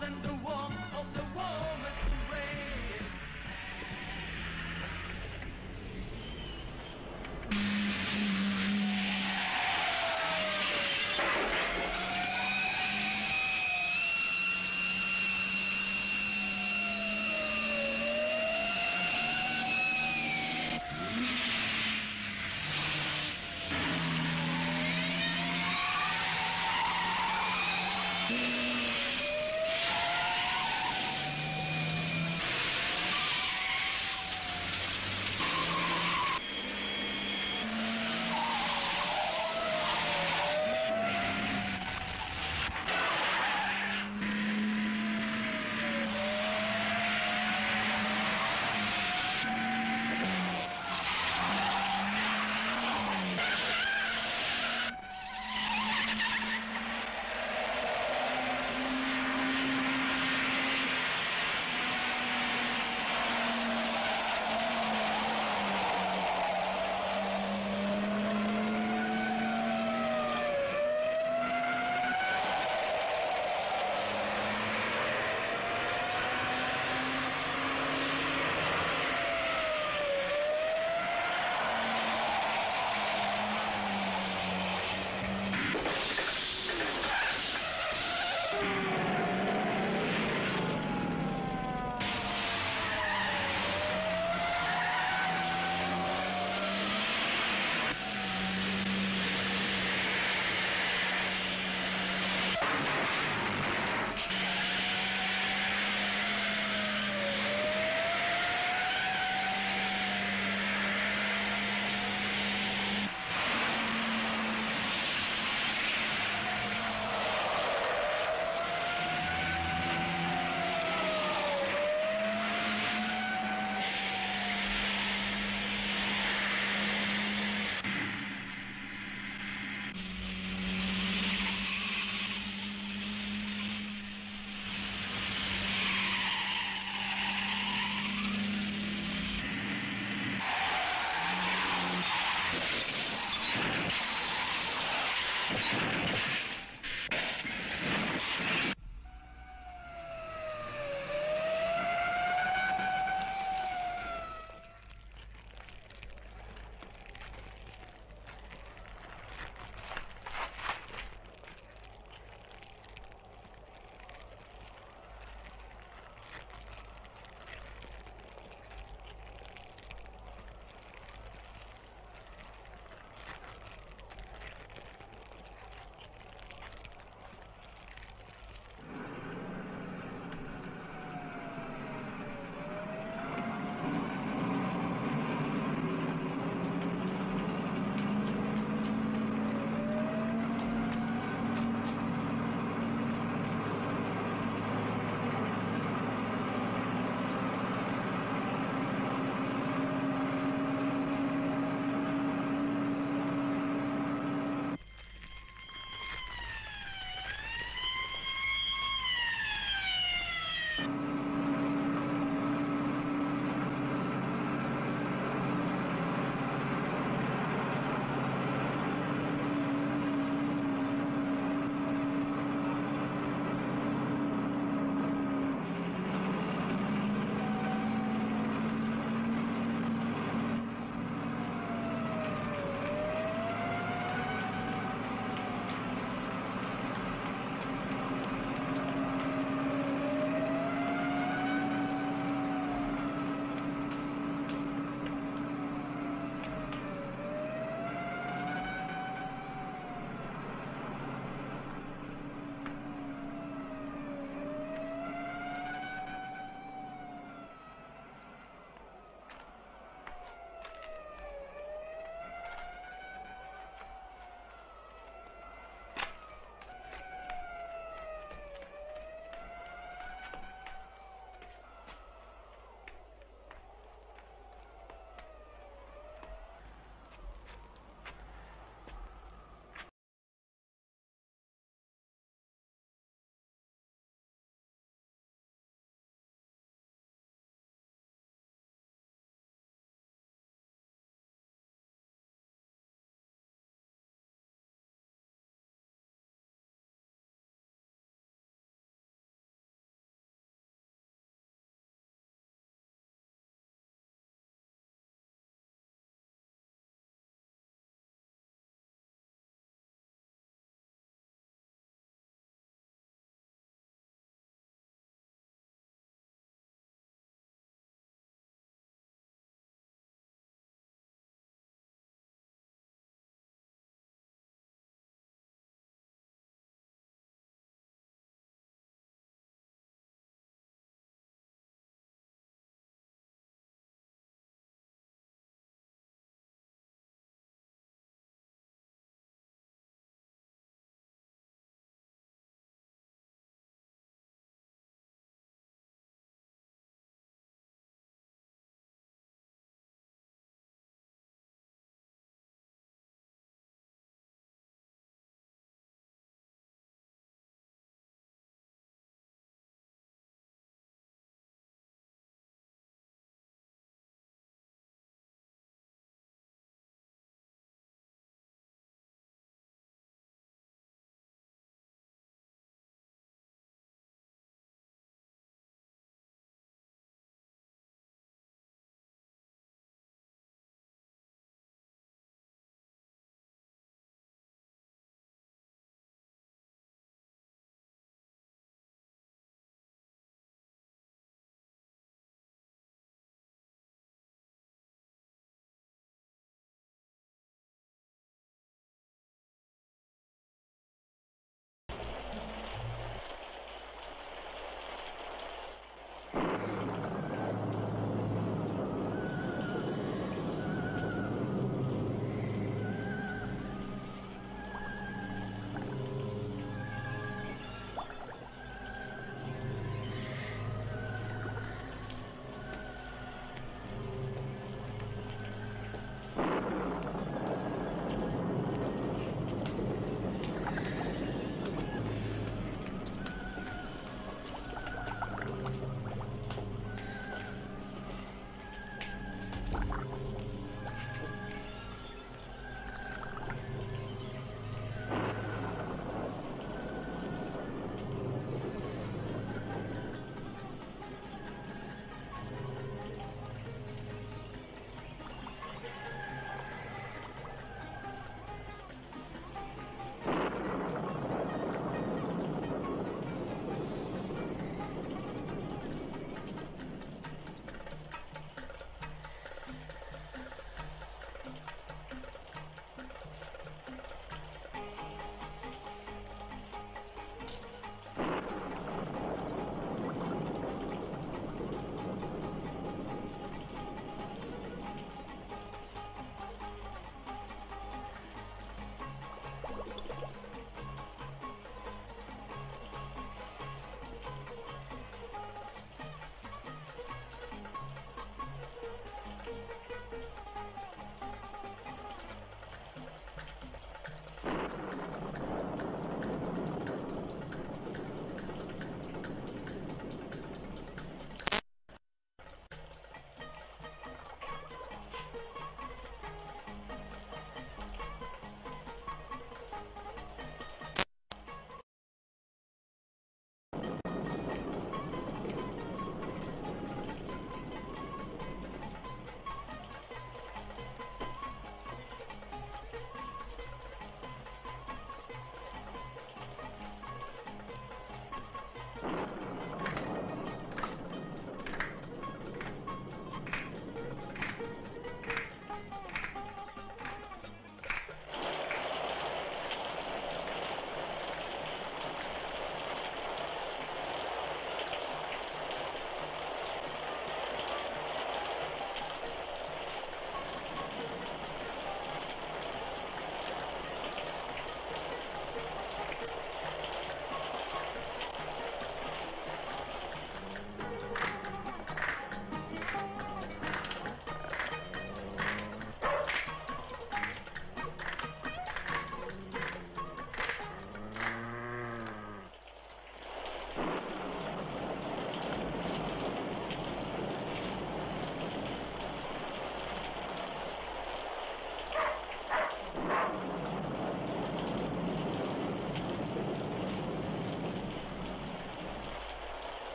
than the warmth of the warmest embrace.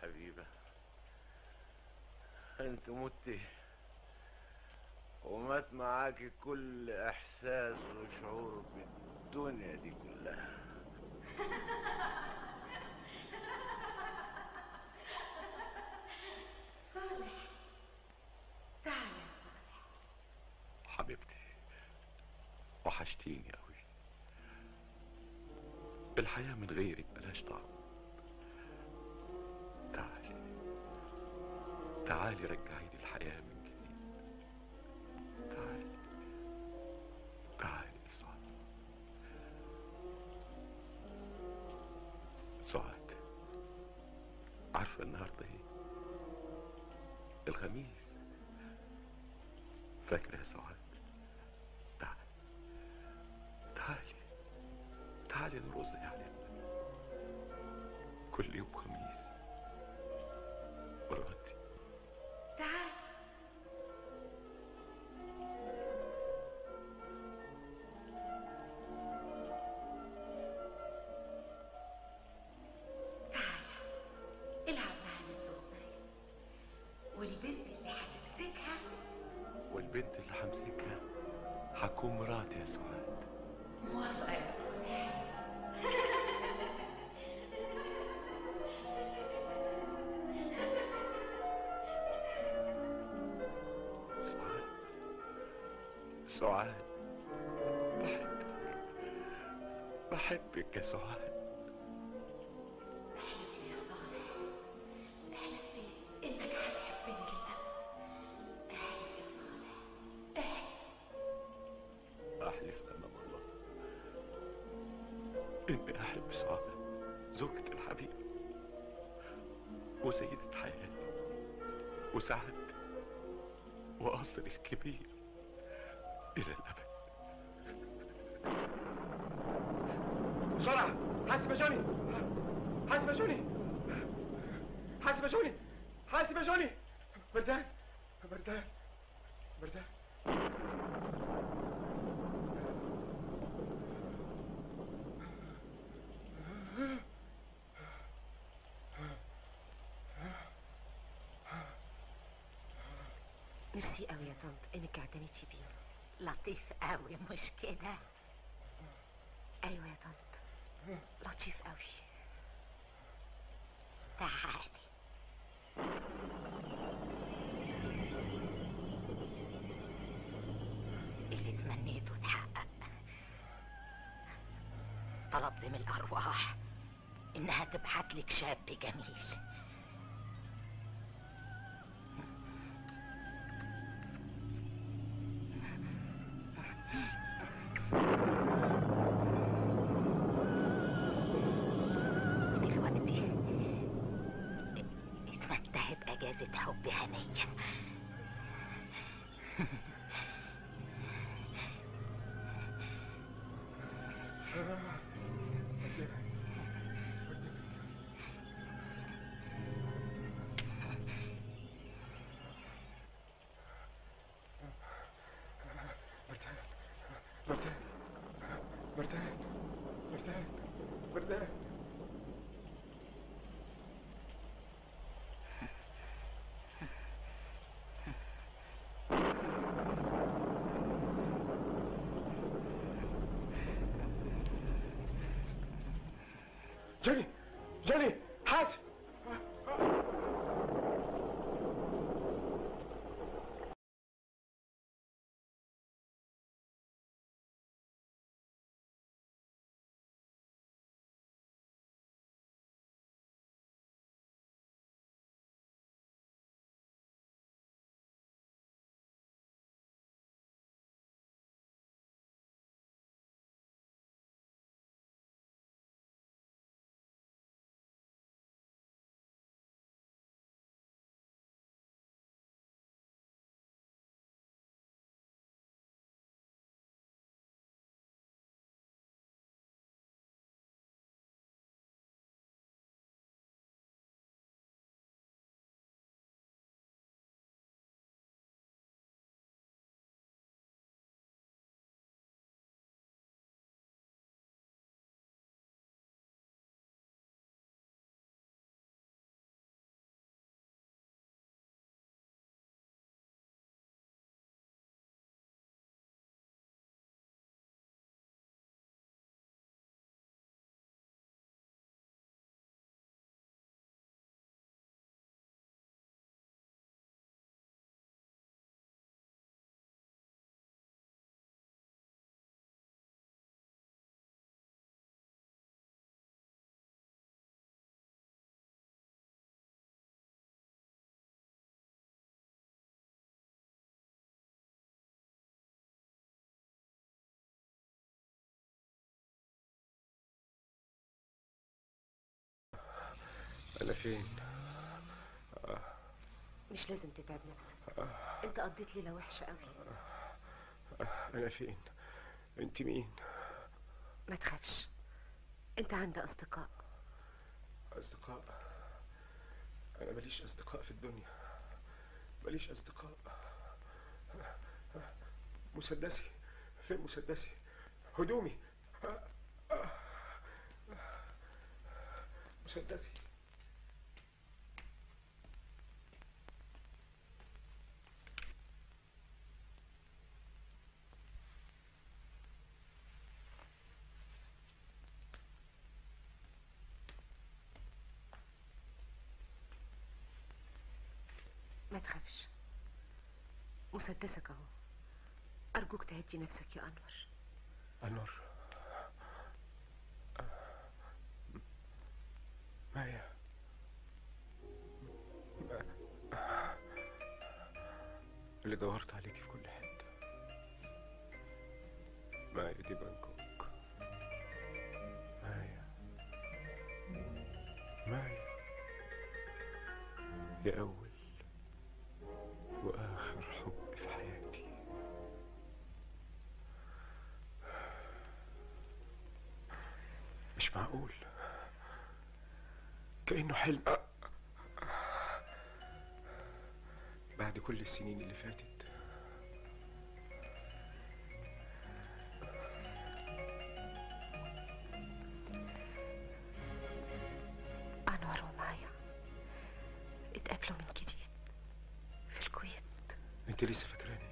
حبيبة انت متي ومات معاكي كل احساس وشعور بالدنيا دي كلها صالح تعال يا صالح حبيبتي وحشتيني قوي الحياة من غيرك ملهاش طعم تعالي تعالي رجعيني الحياة من جديد تعالي تعالي يا سعاد سعاد عارفة النهاردة ايه الخميس فاكرة يا سعاد تعالي تعالي تعالي نرقص قعدتنا كل يوم خميس ونغني تعال تعال العب معانا الزغنية والبنت اللي هتمسكها والبنت اللي همسكها هتكون مراتي يا سعاد موافقة يا صالح سعاد سعاد بحبك بحبك يا سعاد احلف لي يا صالح احلف لي انك هتحبني للأبد احلف يا صالح احلف أحلف أمام الله إني أحب سعاد زوجتي الحبيبة وسيدة حياتي وسعادتي وقصري الكبير إلى الأبد بسرعة حاسب يا جوني حاسب يا جوني حاسب يا جوني حاسب يا جوني بردان بردان بردان ميرسي قوي يا طنط انك اعتنيتي بينا لطيف قوي مش كده ايوه يا طنط لطيف قوي تعالي اللي تمنيته اتحقق طلبت من الارواح انها تبعت لك شاب جميل ودلوقتي اتمتعي بأجازة حب هنية بردان بردان بردان بردان بردان جوني جوني حاسب أنا فين؟ مش لازم تتعب نفسك انت قضيت ليلة وحشة قوي أنا فين؟ أنت مين؟ ما تخافش انت عندك اصدقاء أصدقاء أنا ماليش أصدقاء في الدنيا ماليش أصدقاء مسدسي فين مسدسي؟ هدومي مسدسي ما تخافش مسدسك اهو ارجوك تهدي نفسك يا انور أنور مايا اللي دورت عليكي في كل حتة مايا دي بانكوك مايا مايا يا أول وآخر حب في حياتي مش معقول كأنه حلم بعد كل السنين اللي فاتت انور ومايا اتقابلوا من جديد في الكويت انت لسه فاكراني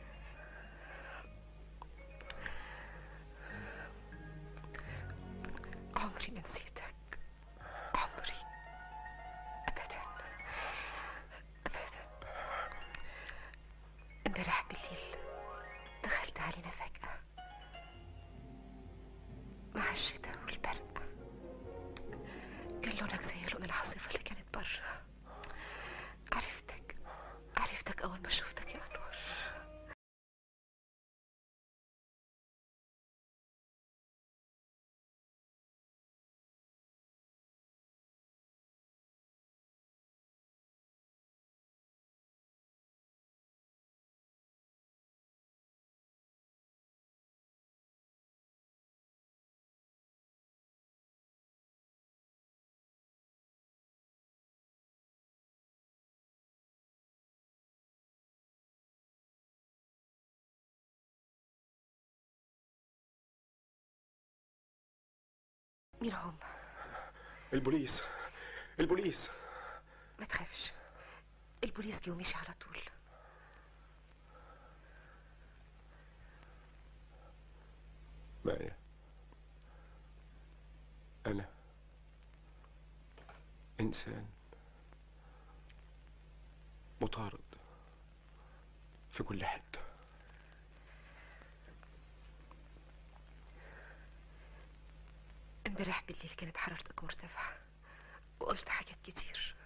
عمري ما نسيتك عمري ابدا ابدا امبارح بالليل دخلت علينا فجأة مع الشتاء والبرق كان لونك زي لون العاصفة اللي كانت برا عرفتك عرفتك أول ما شفتك يا أنور مين هم؟ البوليس البوليس ما تخافش البوليس جه ومشي على طول مايا أنا إنسان مطارد في كل حتة امبارح بالليل كانت حرارتك مرتفعة وقلت حاجات كتير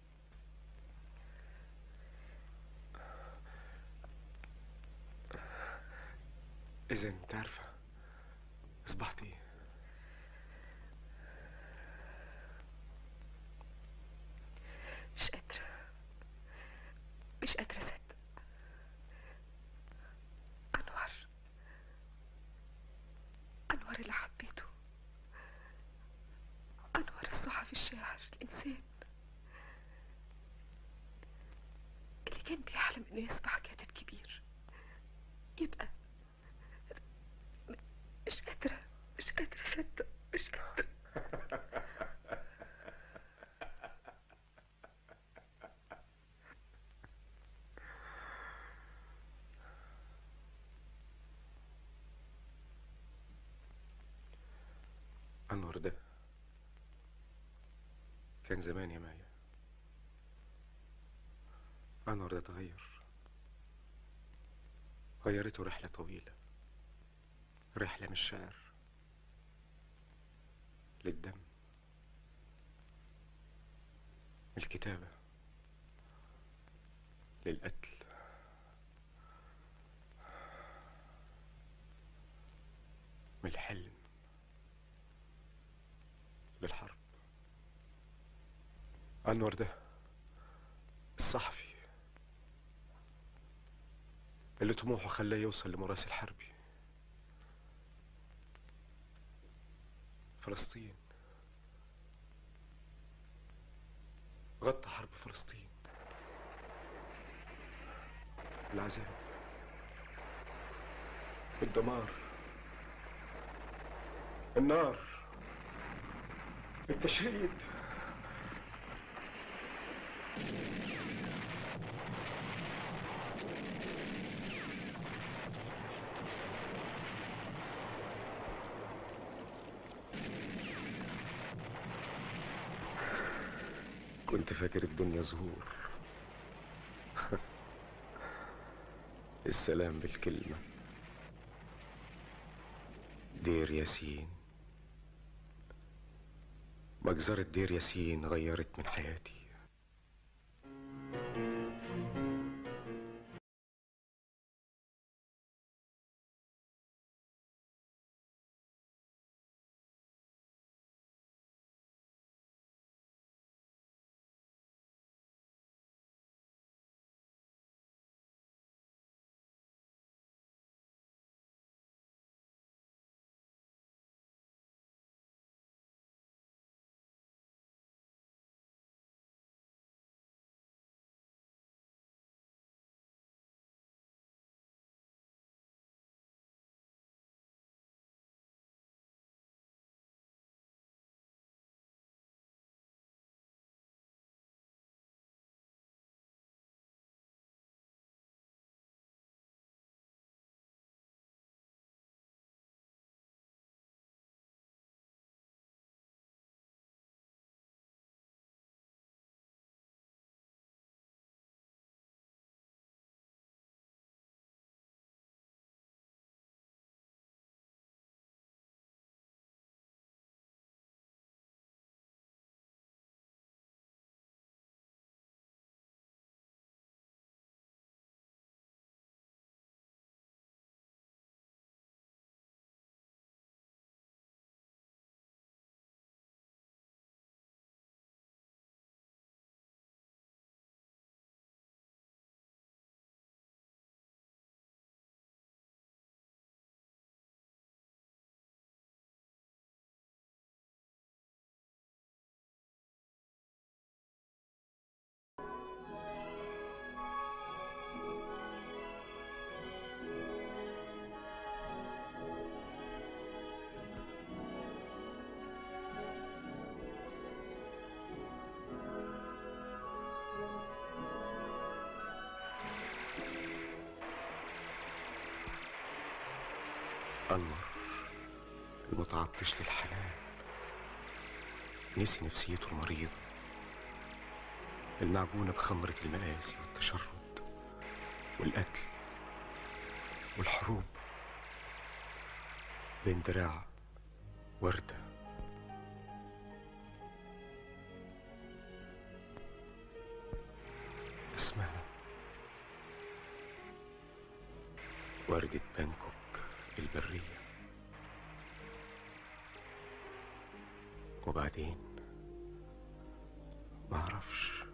إذا أنت عارفة أصبحت إيه مش قادرة مش قادرة أصدق أنور أنور اللي حبيته أنور الصحفي الشاعر الإنسان اللي كان بيحلم إنه يصبح كاتب كبير يبقى م- مش قادرة مش قادرة أصدق مش قادرة أنور ده كان زمان يا مايا أنور ده اتغير غيرته رحلة طويلة رحلة من الشعر للدم من الكتابة للقتل من الحلم للحرب أنور ده الصحفي اللي طموحه خلاه يوصل لمراسل حربي فلسطين غطى حرب فلسطين العذاب الدمار النار التشريد كنت فاكر الدنيا زهور السلام بالكلمة دير ياسين مجزرة دير ياسين غيرت من حياتي أنور المتعطش للحنان نسي نفسيته المريضة المعجونة بخمرة المآسي والتشرد والقتل والحروب بين دراع وردة اسمها وردة بانكوك البرية وبعدين ما اعرفش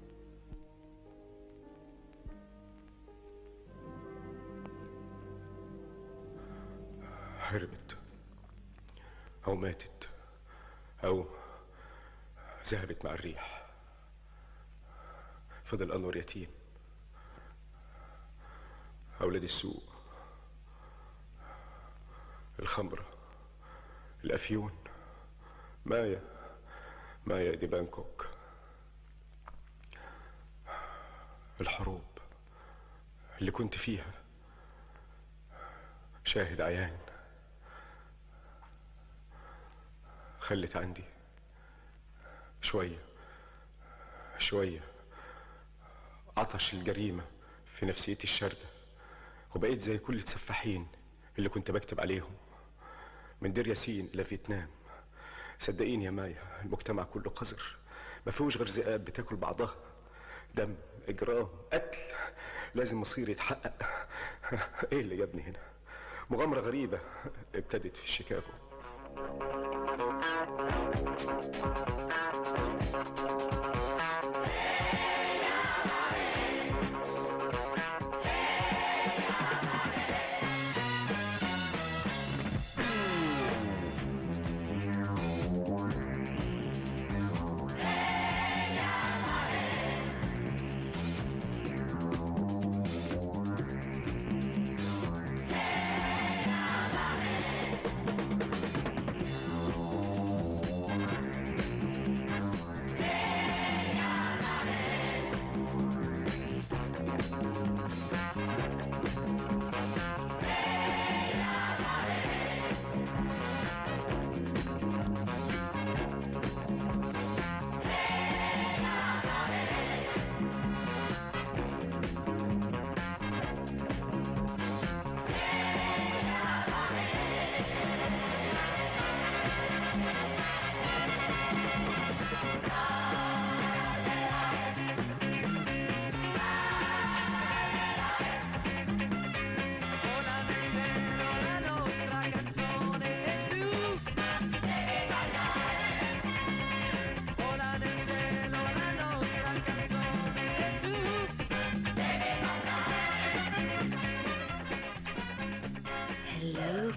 هربت او ماتت او ذهبت مع الريح فضل انور يتيم اولاد السوق الخمرة الأفيون مايا مايا دي بانكوك الحروب اللي كنت فيها شاهد عيان خلت عندي شوية شوية عطش الجريمة في نفسيتي الشاردة وبقيت زي كل السفاحين اللي كنت بكتب عليهم من دير ياسين إلى فيتنام صدقيني يا مايا المجتمع كله قذر ما فيهوش غير ذئاب بتاكل بعضها دم اجرام قتل لازم مصير يتحقق ايه اللي جابني هنا مغامرة غريبة ابتدت في شيكاغو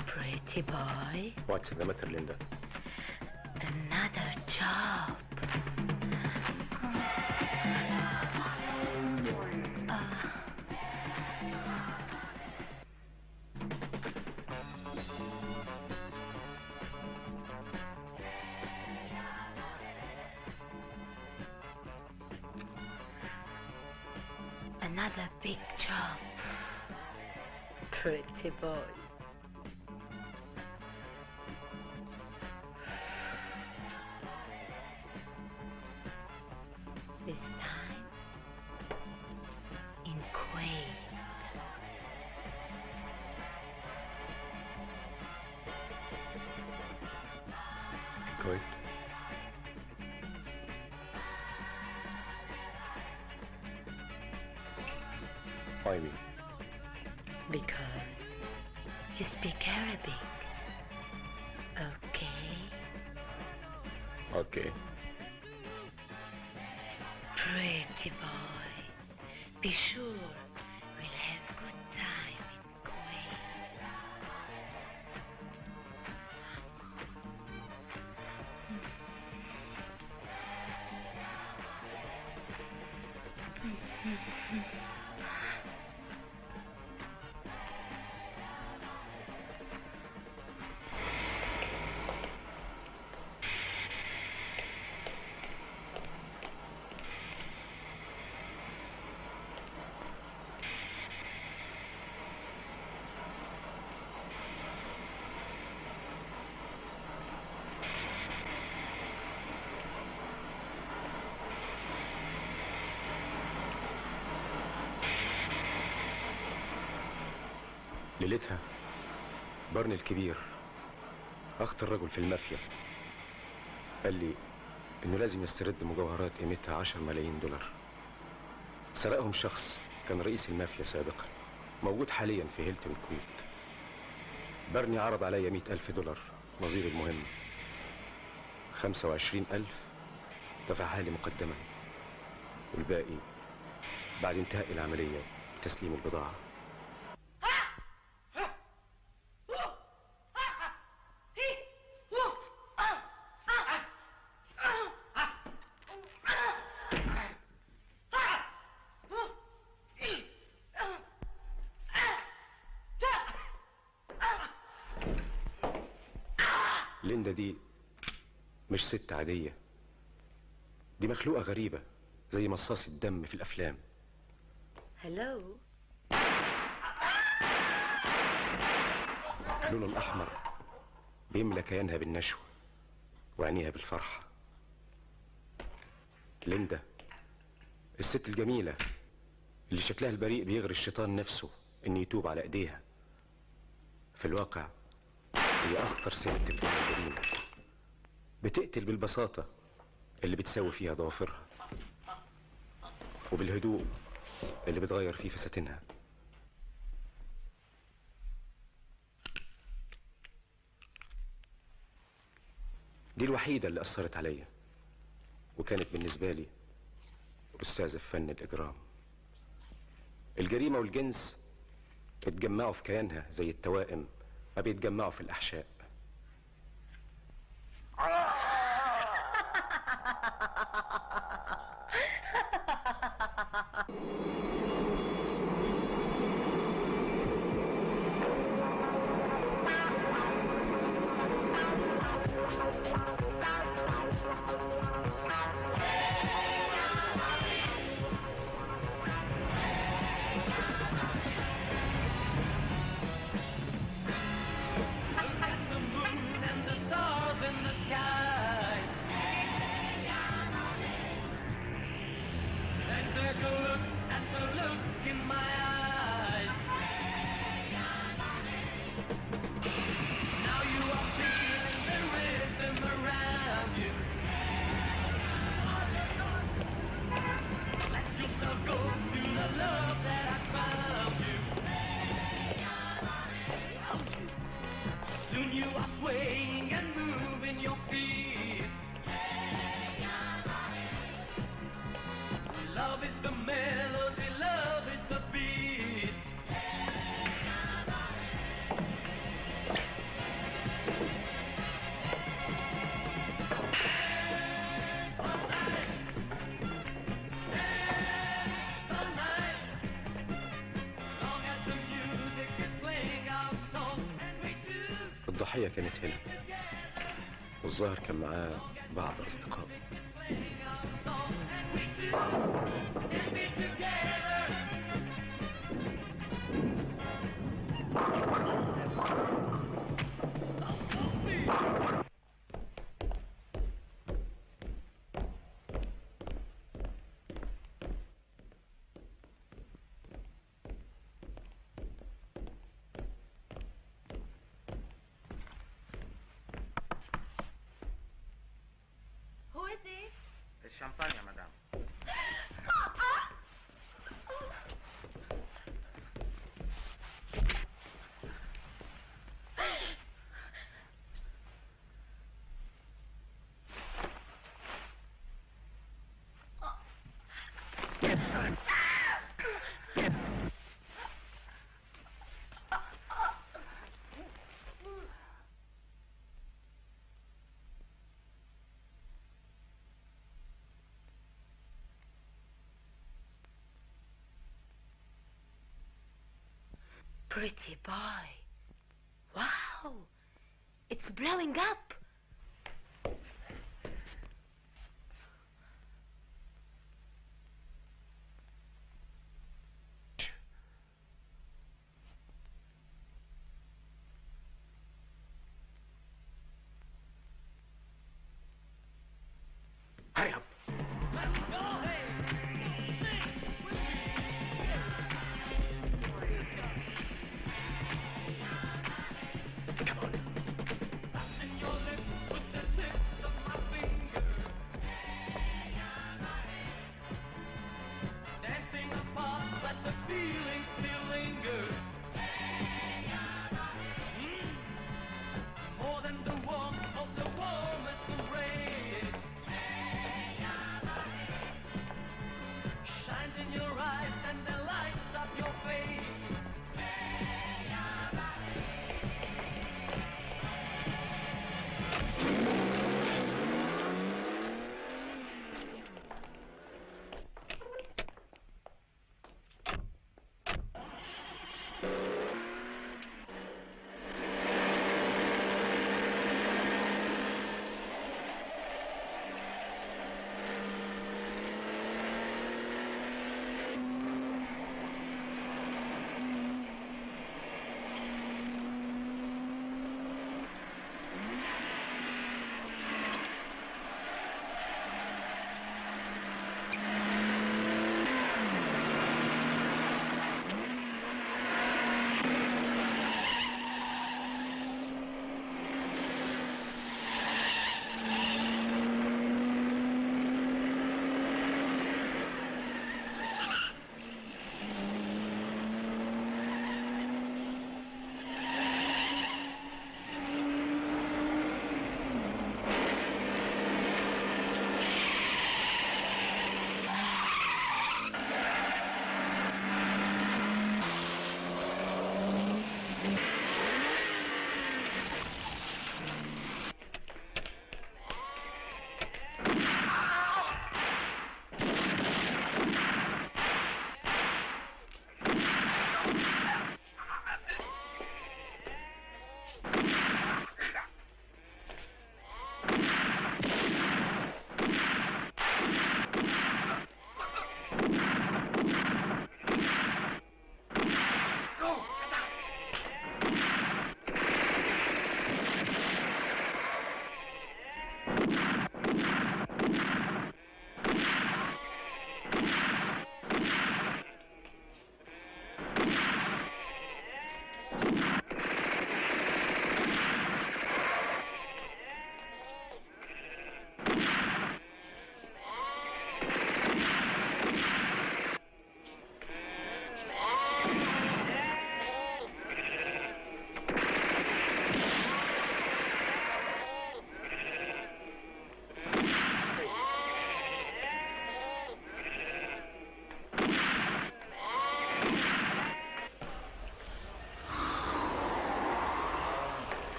Pretty boy, What's the matter, Linda? another job. Another big job. Pretty boy. This time in Kuwait. Kuwait? Why me? Because you speak Arabic. Okay? Okay. Pretty boy. Be sure we'll have good time in Kuwait. ليلتها برني الكبير أخطر رجل في المافيا قال لي إنه لازم يسترد مجوهرات قيمتها عشر ملايين دولار سرقهم شخص كان رئيس المافيا سابقا موجود حاليا في هيلتون الكويت برني عرض عليا مئة ألف دولار نظير المهمة خمسة وعشرين ألف دفعها لي مقدما والباقي بعد انتهاء العملية تسليم البضاعة ليندا دي مش ست عادية دي مخلوقة غريبة زي مصاص الدم في الأفلام Hello? لونه الأحمر بيملى كيانها بالنشوة وعينيها بالفرحة ليندا الست الجميلة اللي شكلها البريء بيغري الشيطان نفسه إن يتوب على إيديها في الواقع هي أخطر ست في دنيا الجريمة بتقتل بالبساطة اللي بتساوي فيها ضوافرها وبالهدوء اللي بتغير فيه فساتينها دي الوحيدة اللي أثرت عليا وكانت بالنسبة لي أستاذة في فن الإجرام الجريمة والجنس اتجمعوا في كيانها زي التوائم ما بيتجمعوا في الأحشاء Look at the moon and the stars in the sky. And take a look at the look in my eyes. Now you are feeling the rhythm around you. Let yourself go to the love that has found you. Soon you are swaying and moving your feet. Love is the melody, love is the beat. الضحية كانت هنا والظاهر كان معاه بعض أصدقائه Who is it? الشامبانيا يا مدام Pretty boy. Wow. It's blowing up. Hurry up! Come on.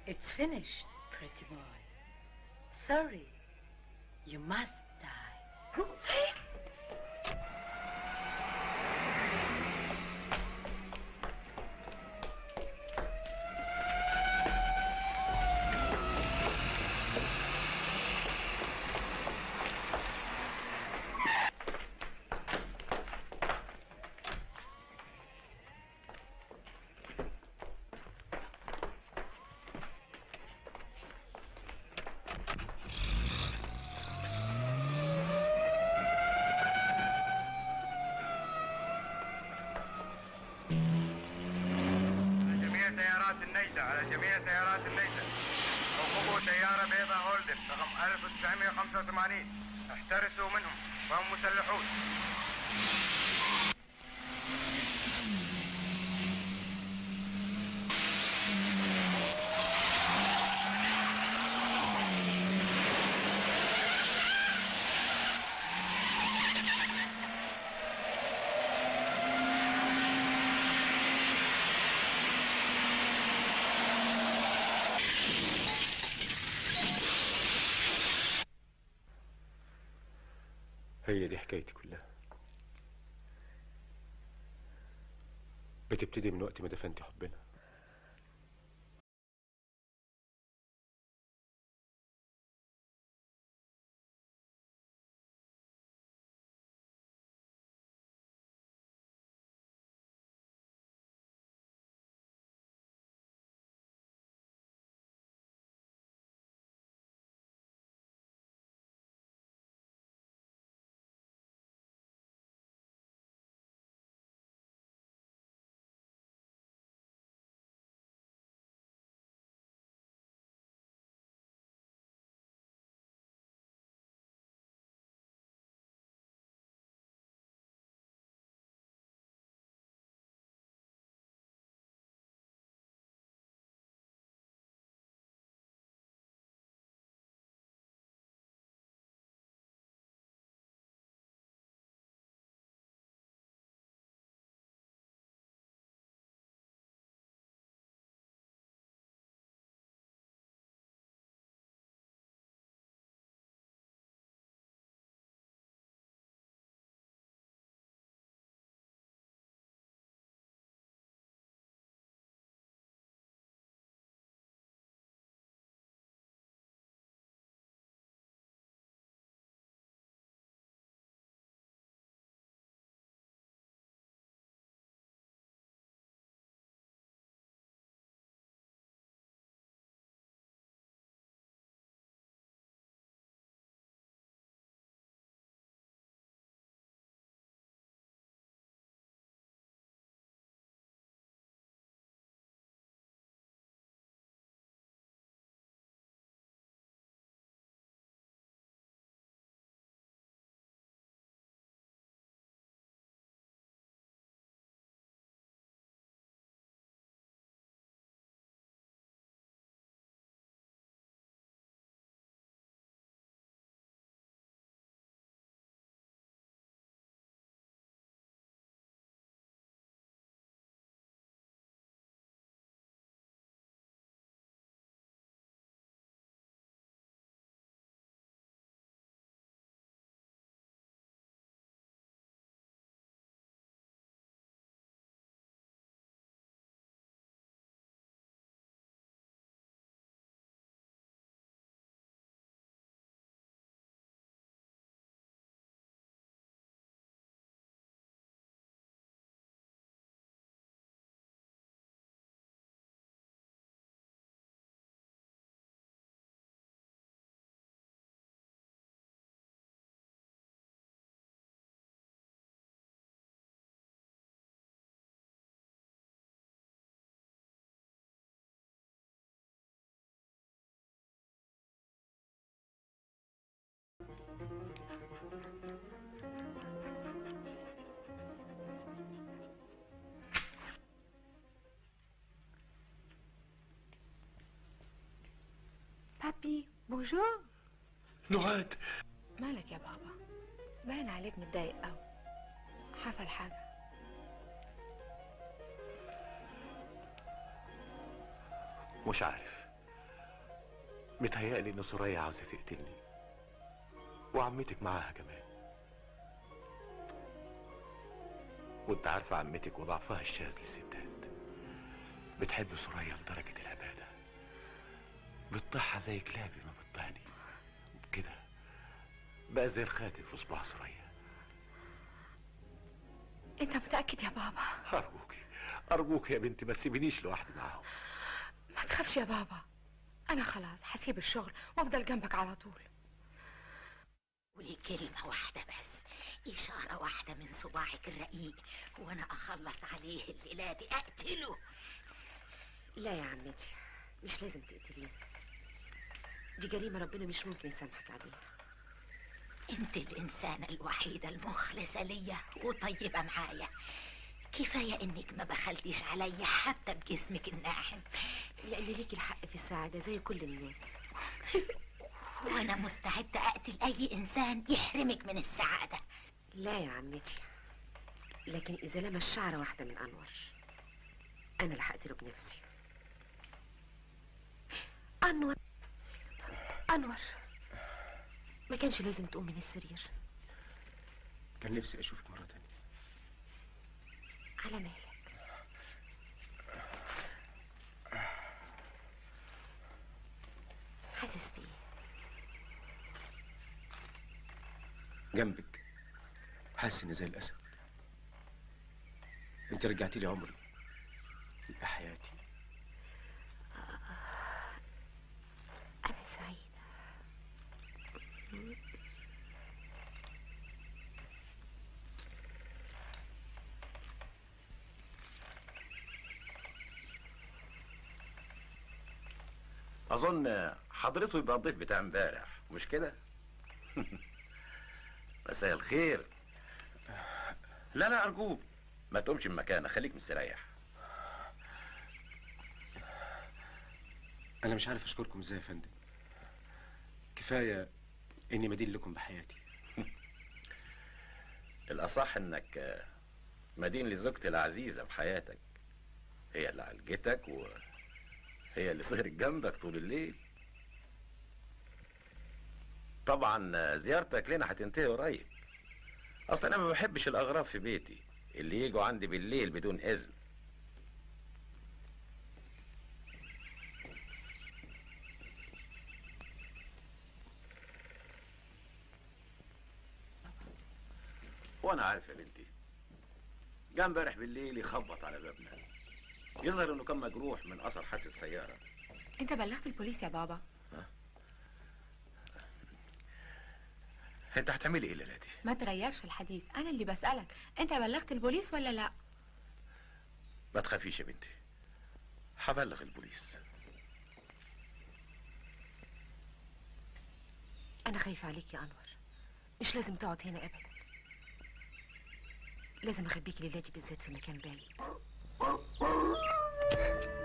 It's finished, pretty boy. Sorry. You must die. على جميع سيارات النجدة على جميع سيارات النجدة موقفوا سيارة بيضاء هولدن رقم 1985 احترسوا منهم فهم مسلحون هي دي حكايتي كلها بتبتدي من وقت ما دفنت حبنا بابي بونجور نهاد مالك يا بابا باين عليك متضايق قوي حصل حاجة مش عارف متهيألي ان سوريا عاوزة تقتلني وعمتك معاها كمان وانت عارفة عمتك وضعفها الشاذ للستات بتحب سوريا لدرجة العبادة بتطيحها زي كلابي ما بتطيحني وبكده بقى زي الخاتم في صباع سوريا انت متأكد يا بابا أرجوك أرجوك يا بنتي ما تسيبنيش لوحدي معاهم ما تخافش يا بابا انا خلاص هسيب الشغل وافضل جنبك على طول قولي كلمة واحدة بس إشارة واحدة من صباعك الرقيق وأنا أخلص عليه الليلة دي أقتله لا يا عمتي مش لازم تقتليني دي جريمة ربنا مش ممكن يسامحك عليها أنت الإنسانة الوحيدة المخلصة ليا وطيبة معايا كفاية إنك ما بخلتيش عليا حتى بجسمك الناعم لأن ليكي الحق في السعادة زي كل الناس وأنا مستعدة أقتل أي إنسان يحرمك من السعادة لا يا عمتي لكن إذا لمس شعرة واحدة من أنور أنا اللي هقتله بنفسي أنور أنور ما كانش لازم تقوم من السرير كان نفسي اشوفك مرة تانية على مهلك حاسس بيه جنبك حاسس اني زي الاسد انت رجعتي لي عمري يبقى حياتي أنا سعيدة اظن حضرته يبقى الضيف بتاع امبارح مش كده مساء الخير لا لا ارجوك ما تقومش من مكانك خليك مستريح انا مش عارف اشكركم ازاي يا فندم كفايه اني مدين لكم بحياتي الاصح انك آه، مدين لزوجتي العزيزه بحياتك هي اللي عالجتك وهي اللي سهرت جنبك طول الليل طبعا آه، زيارتك لنا هتنتهي قريب اصلا انا ما بحبش الاغراب في بيتي اللي يجوا عندي بالليل بدون اذن وانا عارف يا بنتي جه امبارح بالليل يخبط على بابنا يظهر انه كان مجروح من اثر حادث السياره أنت بلغت البوليس يا بابا انت هتعملي ايه الليله دي ما تغيرش الحديث أنا اللي بسألك أنت بلغت البوليس ولا لا ما تخافيش يا بنتي هبلغ البوليس أنا خايفة عليك يا أنور مش لازم تقعد هنا أبدا لازم أخبيك ليلاتي بالذات في مكان بعيد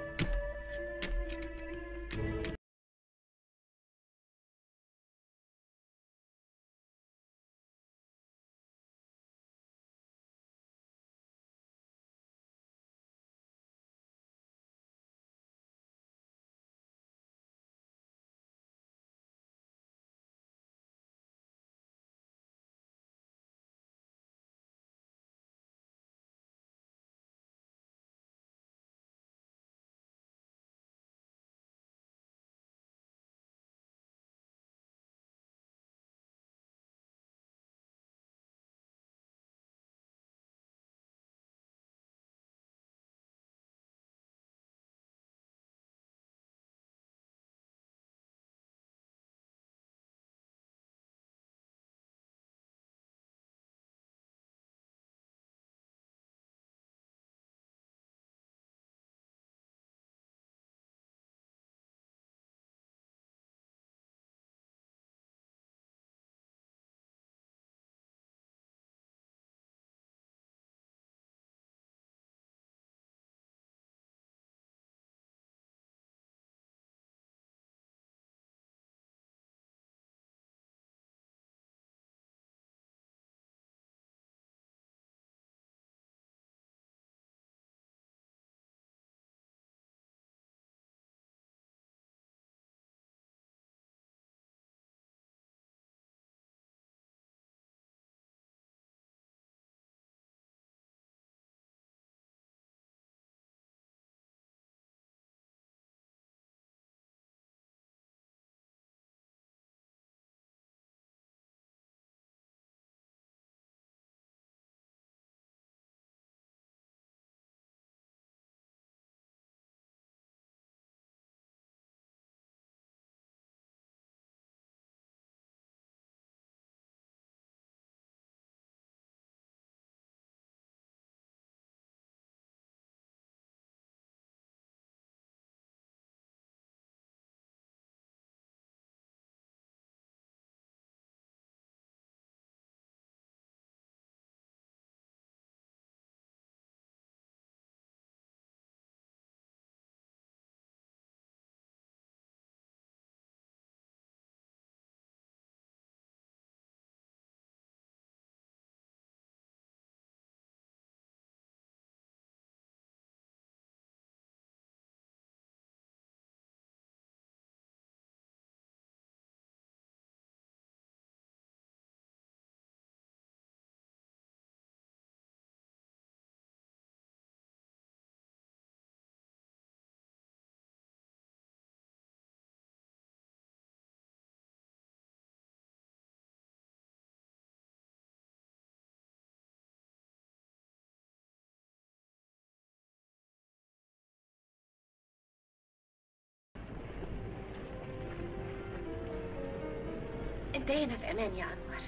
انت هنا في امان يا انور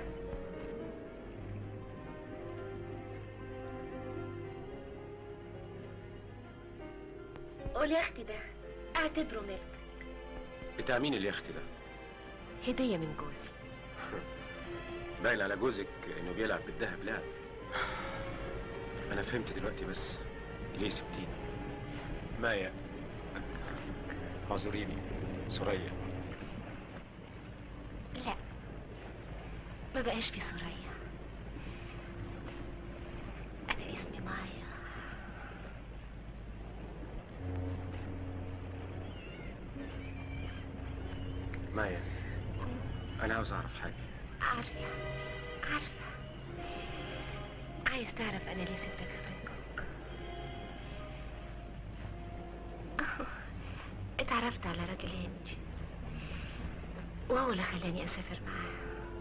قول يا اختي ده اعتبره ملك بتاع مين اليخت ده هدية من جوزي باين على جوزك انه بيلعب بالذهب لعب انا فهمت دلوقتي بس ليه سبتيني مايا اعذريني سوريا لا ما بقاش في سوريا انا اسمي مايا مايا انا عاوز اعرف حاجه عارفة عارفة عايز تعرف أنا ليه سبتك في بانكوك اتعرفت على راجل هندي وهو اللي خلاني أسافر معاه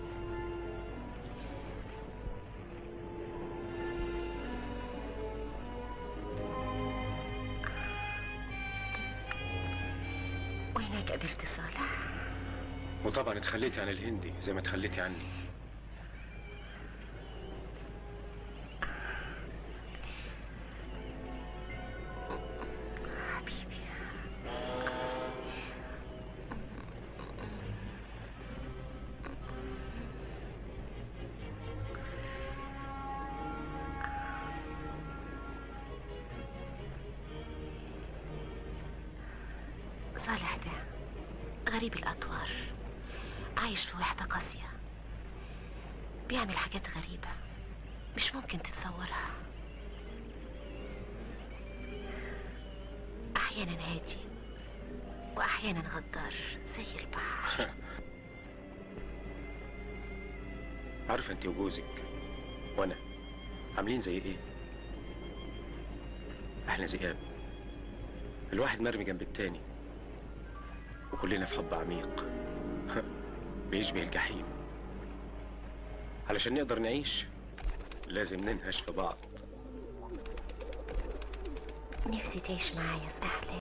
وهناك قابلت صالح وطبعا اتخليتي عن الهندي زي ما اتخليتي عني حبيبي صالح ده غريب الأطوار عايش في وحدة قاسية بيعمل حاجات غريبة مش ممكن تتصورها أحيانا هادي وأحيانا غدار زي البحر عارفه انت وجوزك وانا عاملين زي ايه احنا ذئاب الواحد مرمي جنب التاني وكلنا في حب عميق بيشبه الجحيم علشان نقدر نعيش لازم ننهش في بعض نفسي تعيش معايا في أحلامي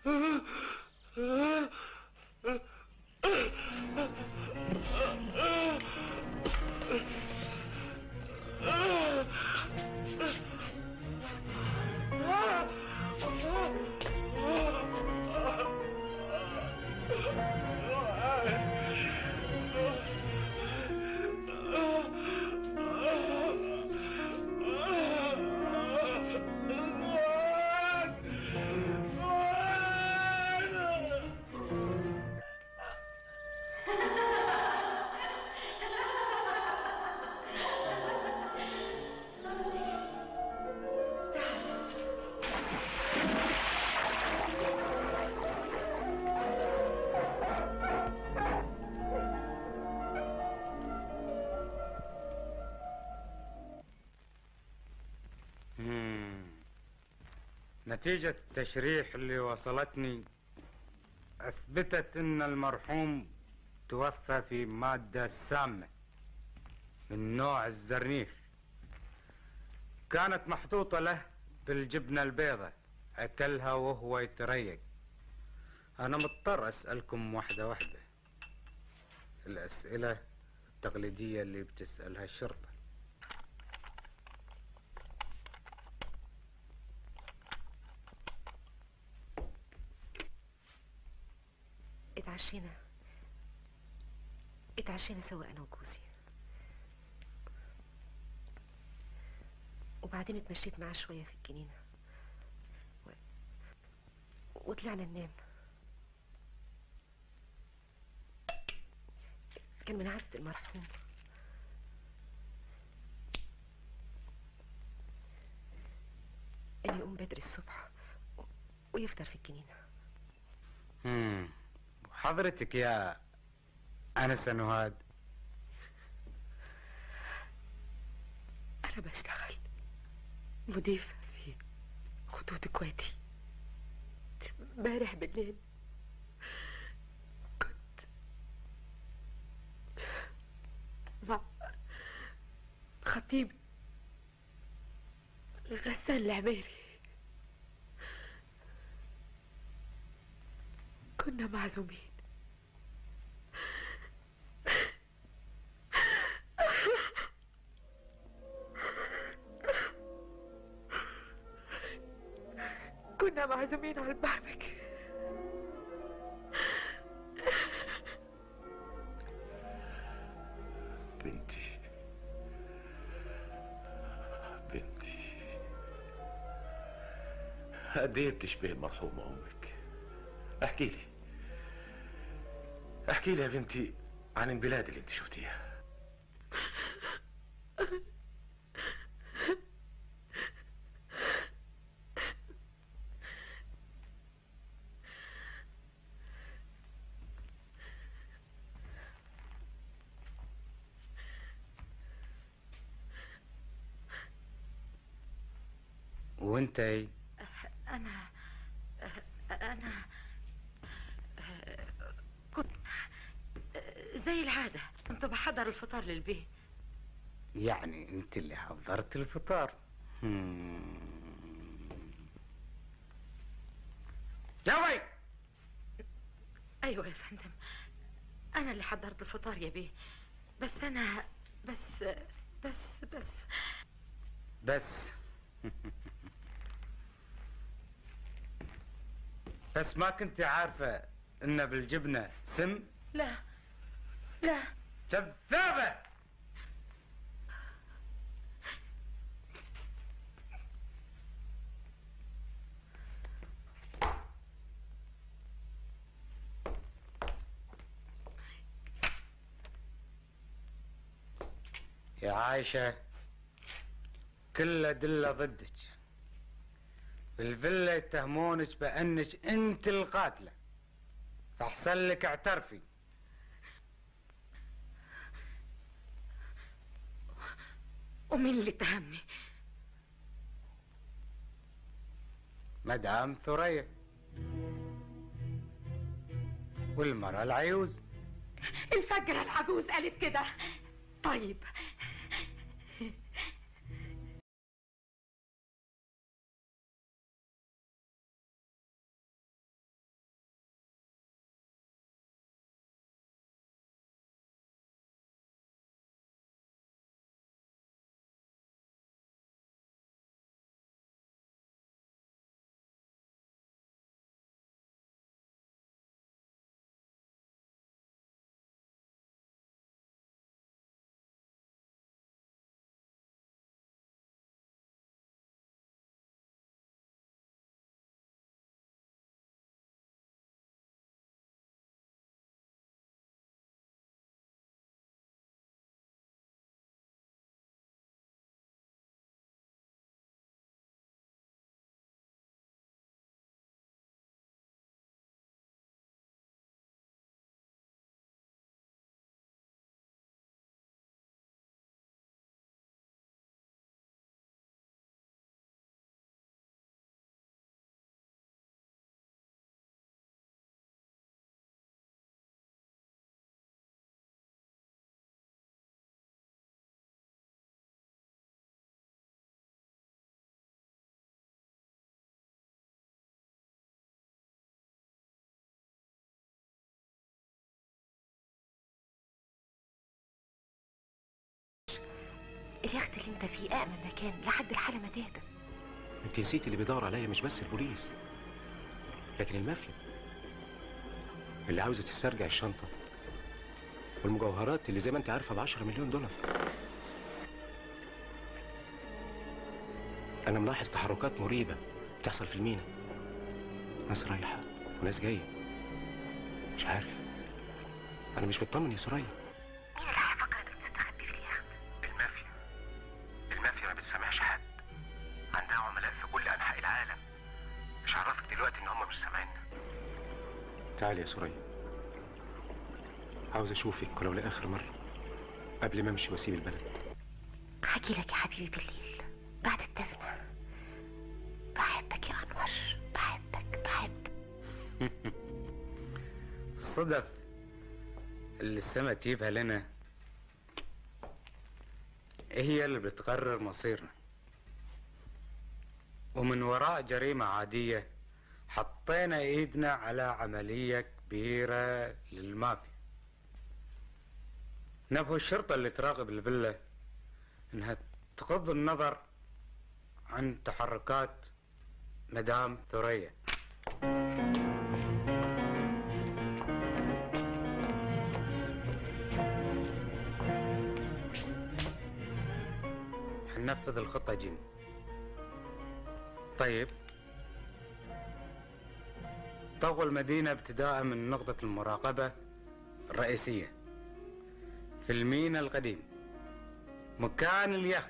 مم. نتيجة التشريح اللي وصلتني أثبتت أن المرحوم توفى في مادة سامة من نوع الزرنيخ كانت محطوطة له بالجبنة البيضة أكلها وهو يتريق أنا مضطر أسألكم واحدة واحدة الأسئلة التقليدية اللي بتسألها الشرطة اتعشينا اتعشينا سوا انا وجوزي وبعدين اتمشيت معاه شوية في الجنينة و... وطلعنا ننام كان من عادة المرحوم انه يقوم بدري الصبح و... ويفطر في الجنينة مم. حضرتك يا أنسة نهاد أنا بشتغل مضيفة في خطوط كويتي امبارح بالليل كنت مع خطيبي غسان العميري كنا معزومين كنا معزومين على الباربيكيو بنتي بنتي قد ايه بتشبه المرحومة أمك احكي لي احكي لي يا بنتي عن البلاد اللي انت شفتيها وانت ايه أنا أنا كنت زي العادة كنت بحضر الفطار للبيت يعني انت اللي حضرت الفطار مم. جاوي أيوة يا فندم أنا اللي حضرت الفطار يا بيه بس أنا بس بس بس بس بس ما كنت عارفة ان بالجبنة سم لا لا كذابة يا عايشة كل أدلة ضدك بالفيلا يتهمونك بأنك أنت القاتلة فأحسن لك اعترفي ومين اللي اتهمني مدام ثريا والمرأة العيوز الفجرة العجوز قالت كده طيب اليخت اللي انت فيه امن مكان لحد الحاله ما تهدى انت نسيت اللي بيدور عليا مش بس البوليس لكن المافيا اللي عاوزه تسترجع الشنطه والمجوهرات اللي زي ما انت عارفه ب 10 مليون دولار انا ملاحظ تحركات مريبه بتحصل في المينا ناس رايحه وناس جايه مش عارف انا مش مطمن يا سوريا مين اللي هيفكرك تستخبي في اليخت المافيا المافيا ما بتسامحش حد عندها عملاء في كل انحاء العالم مش عرفك دلوقتي ان هم مش سامعيننا تعالي يا سوريا عاوز اشوفك ولو لاخر مره قبل ما امشي واسيب البلد هحكي لك يا حبيبي بالليل بعد الدفنة بحبك يا انور بحبك بحبك الصدف اللي السما تجيبها لنا هي اللي بتقرر مصيرنا ومن وراء جريمة عادية حطينا ايدنا على عملية كبيرة للمافيا نبهو الشرطة اللي تراقب الفيلا انها تغض النظر عن تحركات مدام ثريا حننفذ الخطة جيم طيب طغوا المدينة ابتداء من نقطة المراقبة الرئيسية في المينا القديم مكان اليخت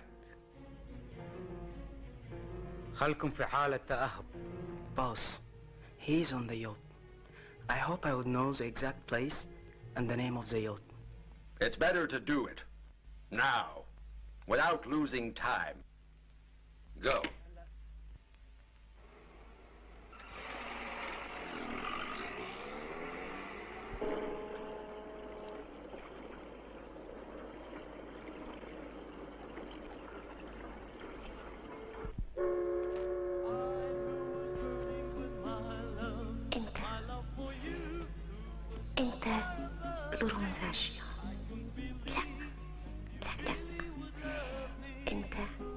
خلكم في حالة تأهب Boss, he's on the yacht. I hope I would know the exact place and the name of the yacht. It's better to do it. Now. Without losing time. Go. انت انت لورونزاشيو لا لا لا انت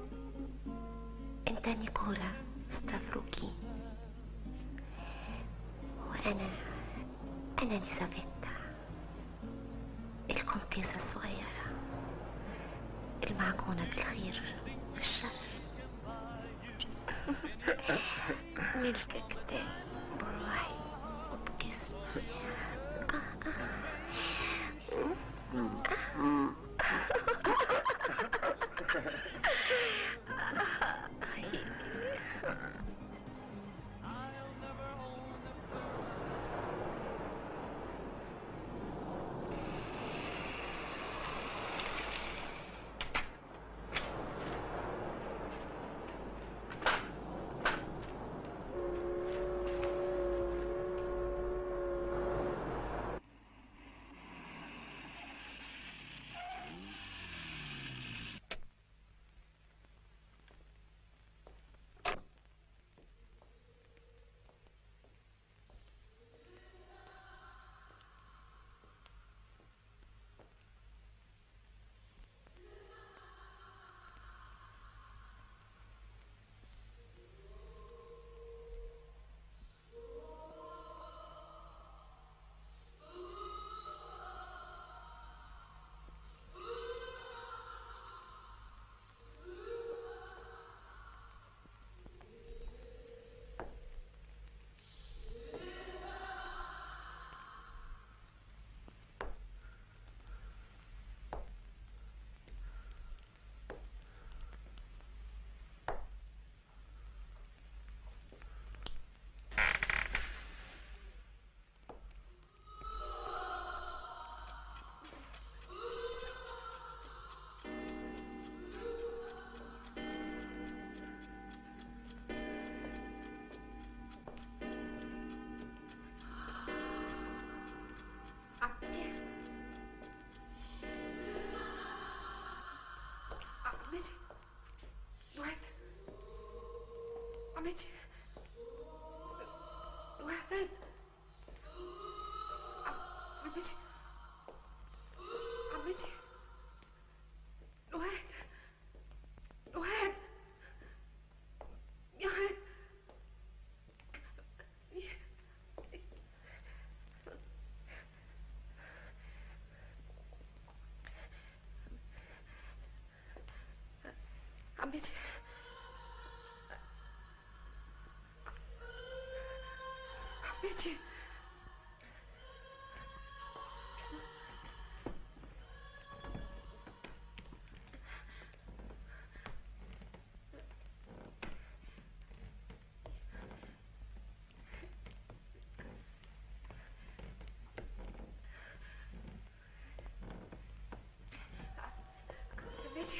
انت نيكولا ستافروكي وانا انا ليزافيتا الكونتيسة الصغيرة المعجونة بالخير والشر ملكك ده بروحي وبجسمي عمتي عمتي نوعد عمتي نوعد عمتي عمتي نوعد عمتي عمتي عمتي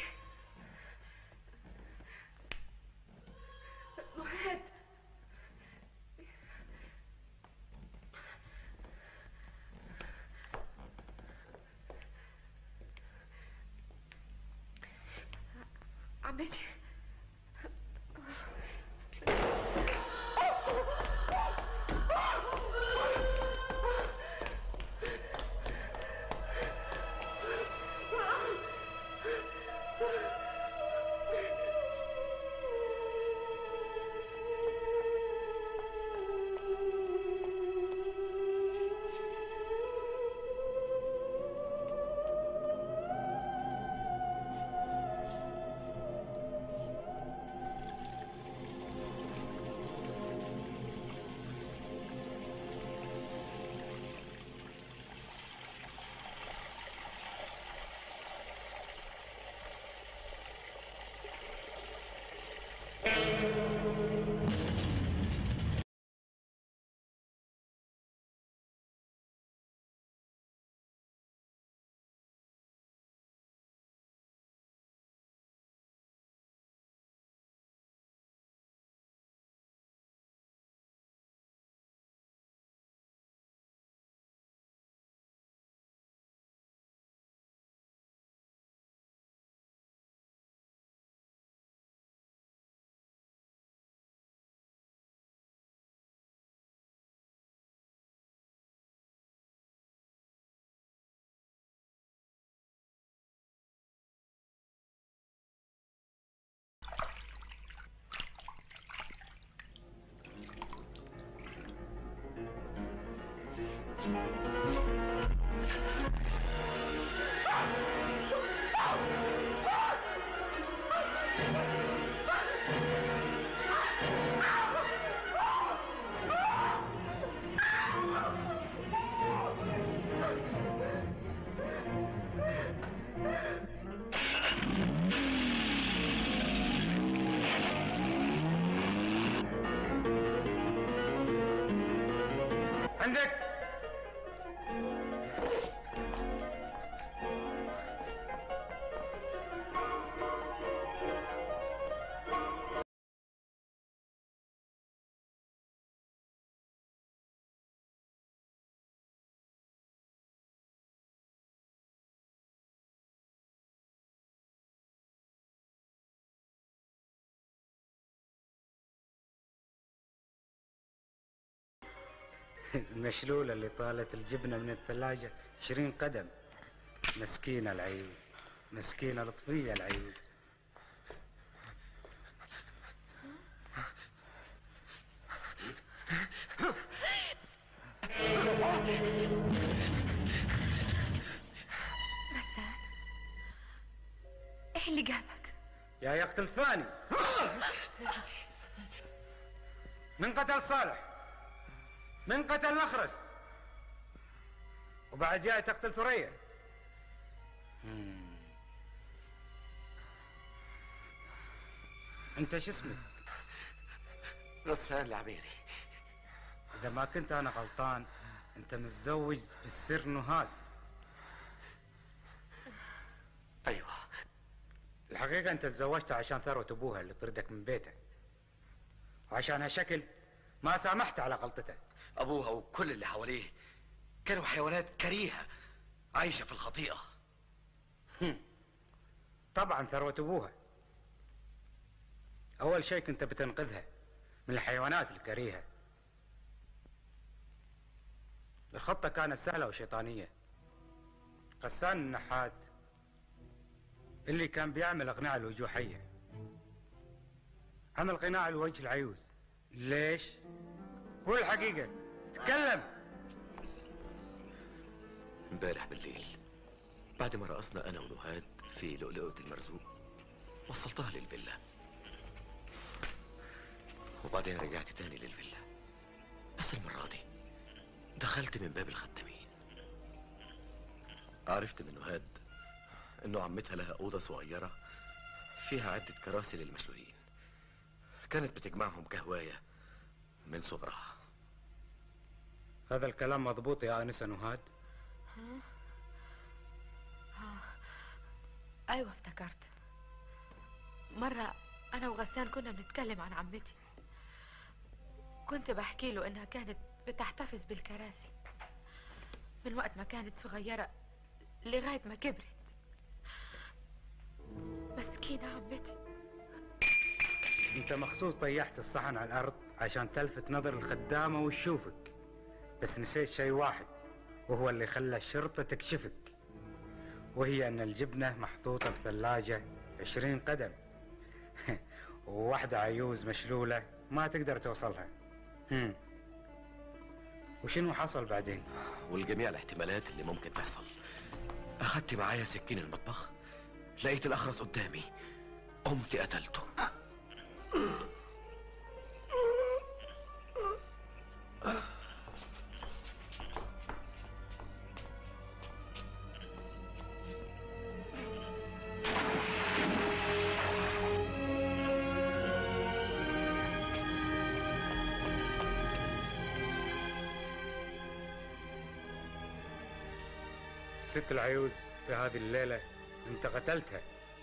نهاد عمتي عندك المشلولة اللي طالت الجبنة من الثلاجة عشرين قدم مسكينة العيوز مسكينة لطفية العيوز غسان ايه اللي جابك يا يقتل ثاني من قتل صالح من قتل مخرس وبعد جاي تقتل ثريا مم. انت شو اسمك غسان العميري اذا ما كنت انا غلطان انت متزوج بالسر نهاد ايوه الحقيقة انت تزوجت عشان ثروة ابوها اللي طردك من بيته وعشان هالشكل ما سامحت على غلطتك ابوها وكل اللي حواليه كانوا حيوانات كريهه عايشه في الخطيئه هم. طبعا ثروة ابوها اول شيء كنت بتنقذها من الحيوانات الكريهة الخطة كانت سهلة وشيطانية غسان النحات اللي كان بيعمل اقناع الوجوه حية عمل قناع الوجه العيوز ليش؟ قول الحقيقة تكلم امبارح بالليل بعد ما رقصنا انا ونهاد في لؤلؤة المرزوق وصلتها للفيلا وبعدين رجعت تاني للفيلا بس المرة دي دخلت من باب الخدامين عرفت من نهاد انه عمتها لها اوضه صغيره فيها عده كراسي للمشلولين كانت بتجمعهم كهوايه من صغرها هذا الكلام مضبوط يا آنسة نهاد ها؟ ها. أيوة افتكرت مرة أنا وغسان كنا بنتكلم عن عمتي كنت بحكي له إنها كانت بتحتفظ بالكراسي من وقت ما كانت صغيرة لغاية ما كبرت مسكينة عمتي انت مخصوص طيحت الصحن على الارض عشان تلفت نظر الخدامة وتشوفك بس نسيت شيء واحد وهو اللي خلى الشرطة تكشفك وهي ان الجبنة محطوطة بثلاجة عشرين قدم وواحدة عيوز مشلولة ما تقدر توصلها هم. وشنو حصل بعدين والجميع الاحتمالات اللي ممكن تحصل اخدت معايا سكين المطبخ لقيت الاخرس قدامي قمت قتلته الست العيوز في هذه الليلة انت قتلتها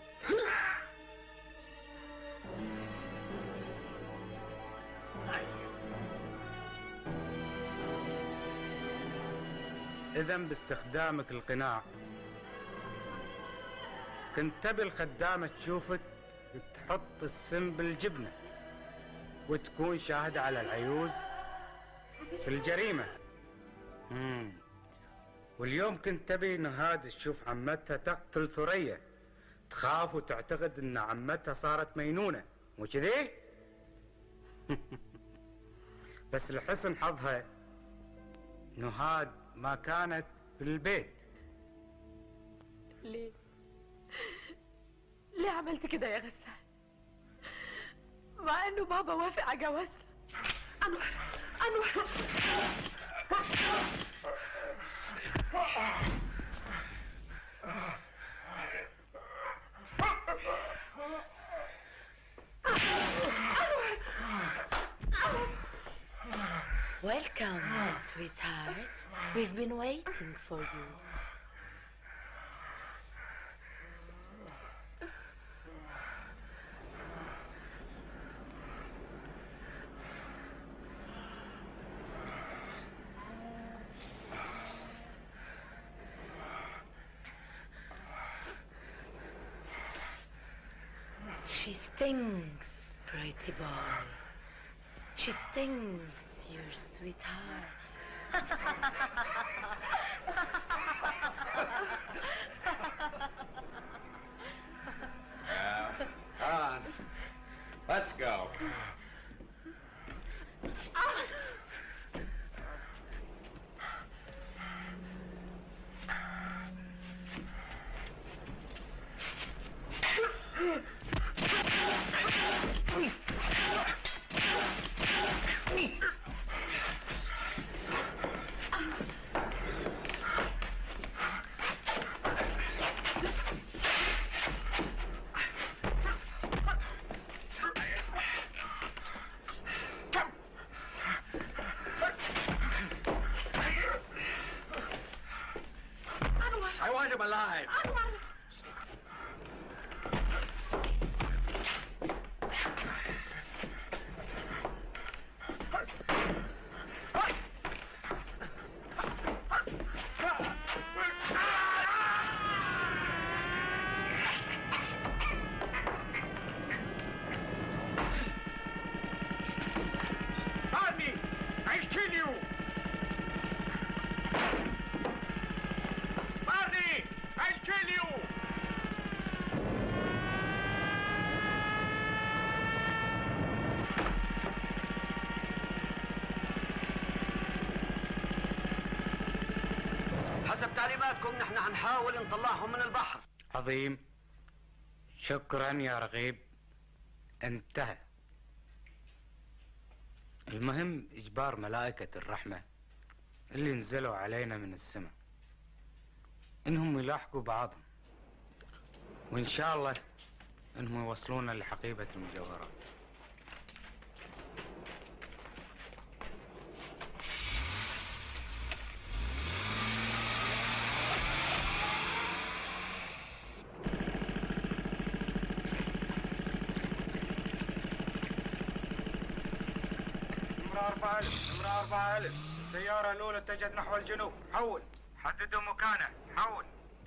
إذا باستخدامك القناع كنت تبي الخدامة تشوفك تحط السم بالجبنة وتكون شاهدة على العيوز في الجريمة مم. واليوم كنت تبي نهاد تشوف عمتها تقتل ثريا تخاف وتعتقد ان عمتها صارت مينونة مو كذي؟ بس لحسن حظها نهاد ما كانت بالبيت ليه ليه عملت كده يا غسان مع انه بابا وافق على جوازنا انور انور Welcome, sweetheart. We've been waiting for you. She stings, pretty boy. She stings, your sweetheart. Now, on. Let's go. I want him alive. Barney, I'll kill you! Barney, I'll kill you! حسب تعليماتكم نحن هنحاول نطلعهم من البحر عظيم شكرا يا رغيب انتهى المهم إجبار ملائكة الرحمة اللي نزلوا علينا من السماء إنهم يلاحقوا بعضهم وإن شاء الله إنهم يوصلونا لحقيبة المجوهرات نمرة أربعة ألف نمرة أربعة ألف السيارة الأولى اتجهت نحو الجنوب حول حددوا مكانه حول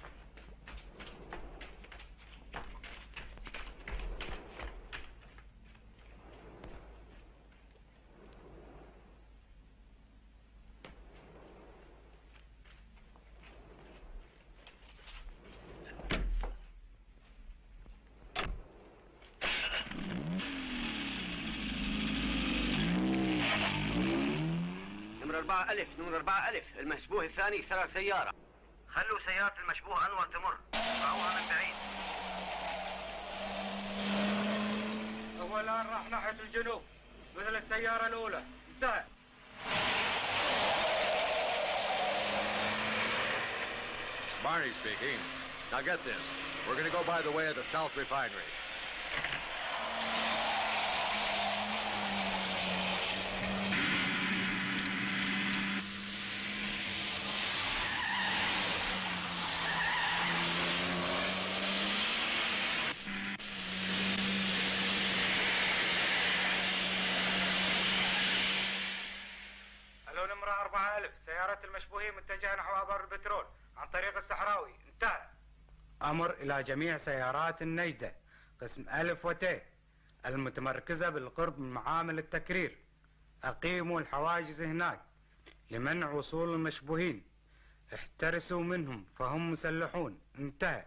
نمرة أربعة ألف نمرة أربعة ألف المشبوه الثاني سرق سيارة خلوا سيارة المشبوه أنور تمر رأوها من بعيد هو الآن راح ناحية الجنوب مثل السيارة الأولى انتهى Barney speaking. Now get this. We're going to go by the way of the South Refinery. الو نمرة أربعة ألف سيارة المشبوهين متجهة نحو آبار البترول عن طريق الصحراوي انتهى أمر إلى جميع سيارات النجدة قسم ألف وتاء المتمركزة بالقرب من معامل التكرير أقيموا الحواجز هناك لمنع وصول المشبوهين احترسوا منهم فهم مسلحون انتهى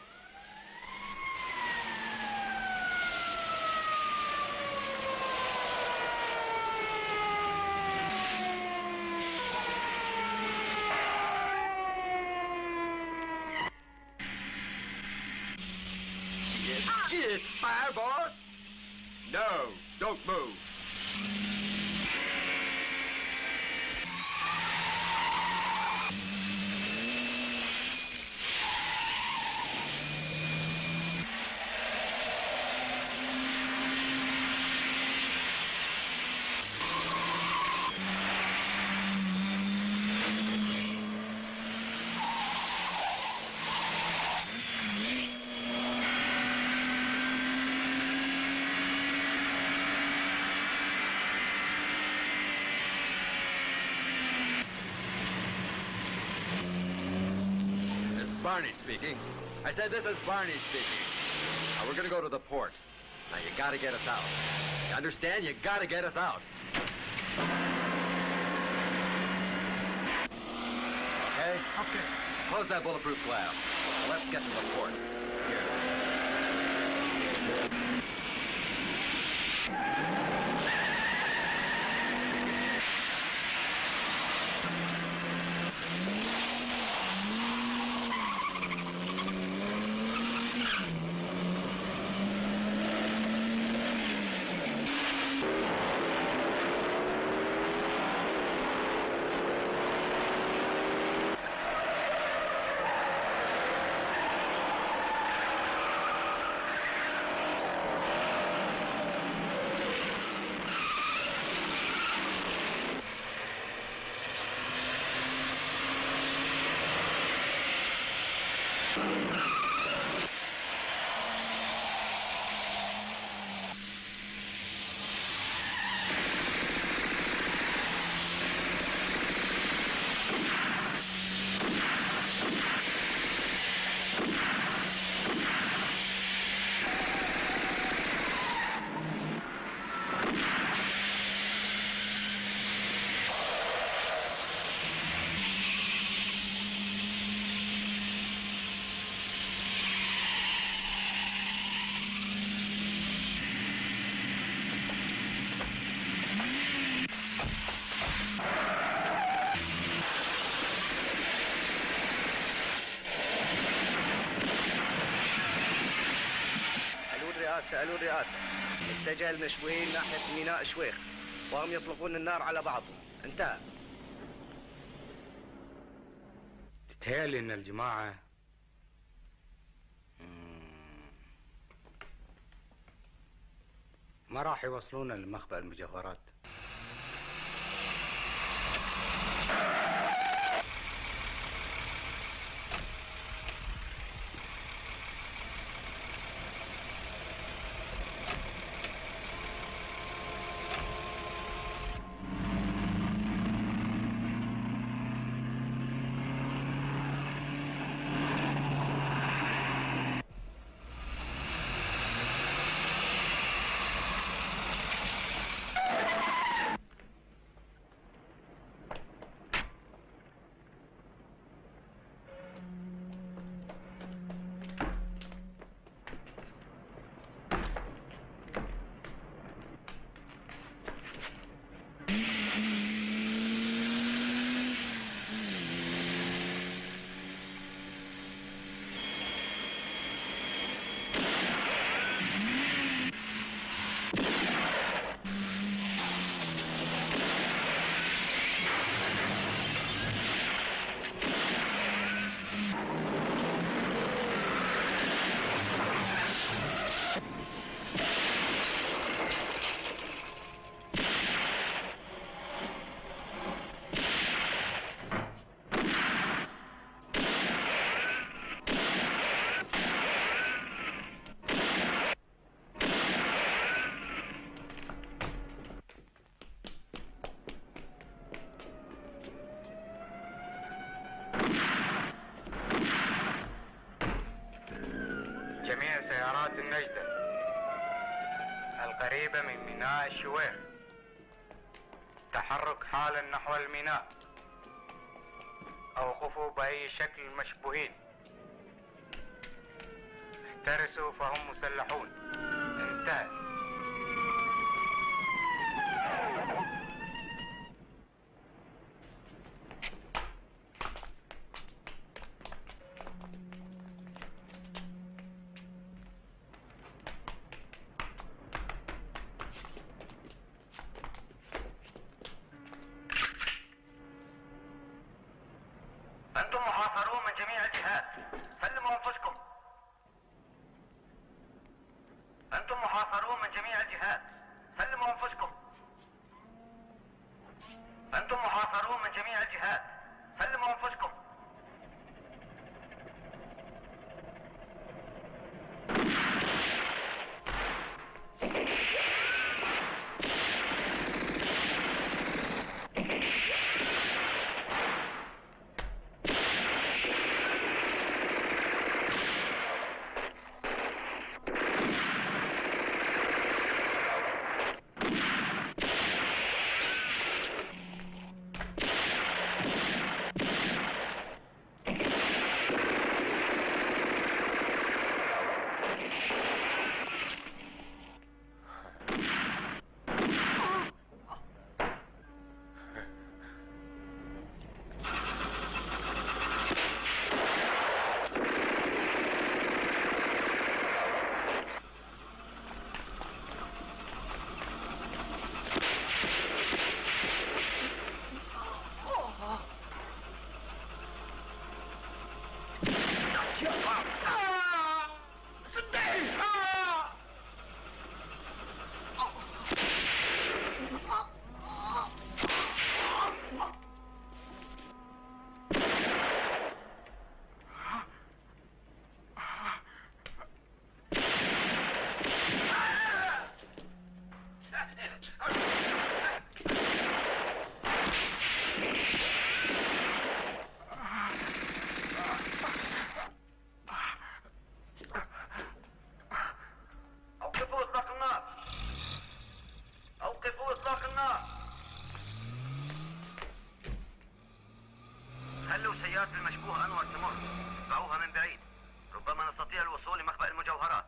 Shit, shit, fire, boss! No, don't move. This is Barney speaking. I said this is Barney speaking. Now we're gonna go to the port. Now you gotta get us out. You understand? You gotta get us out. Okay? Okay. Close that bulletproof glass. Now let's get to the port. سألوا الرئاسة اتجه المشبوهين ناحية ميناء شويخ وهم يطلقون النار على بعضهم انتهى تتهيألي إن الجماعة مم، ما راح يوصلونا لمخبأ المجوهرات جميع سيارات النجدة القريبة من ميناء الشويخ تحرك حالا نحو الميناء أوقفوا بأي شكل مشبوهين احترسوا فهم مسلحون انتهى أنتم محاصرون من جميع الجهات سلموا أنفسكم أنتم محاصرون من جميع الجهات سلموا أنفسكم أنتم محاصرون من جميع الجهات سلموا أنفسكم أوقفوا إطلاق النار أوقفوا إطلاق النار خلوا سيارة المشبوه أنور تمر اتبعوها من بعيد ربما نستطيع الوصول لمخبأ المجوهرات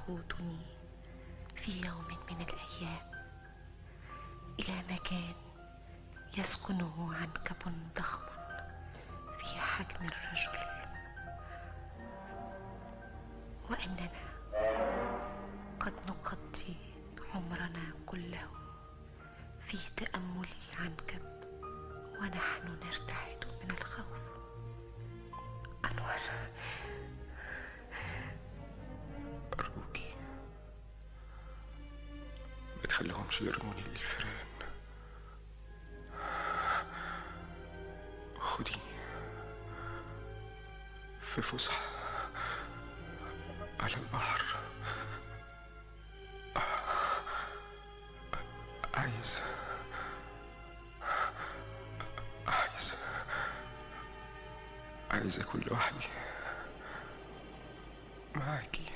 يقودني في يوم من الأيام إلى مكان يسكنه عنكب ضخم في حجم الرجل وأننا قد نقضي عمرنا كله في تأمل العنكب ونحن نرتعد من الخوف أنور أرجوكي ما تخليهمش يرموني للفيران خديني في فسحة على البحر عايز عايز عايز أكون لوحدي معاكي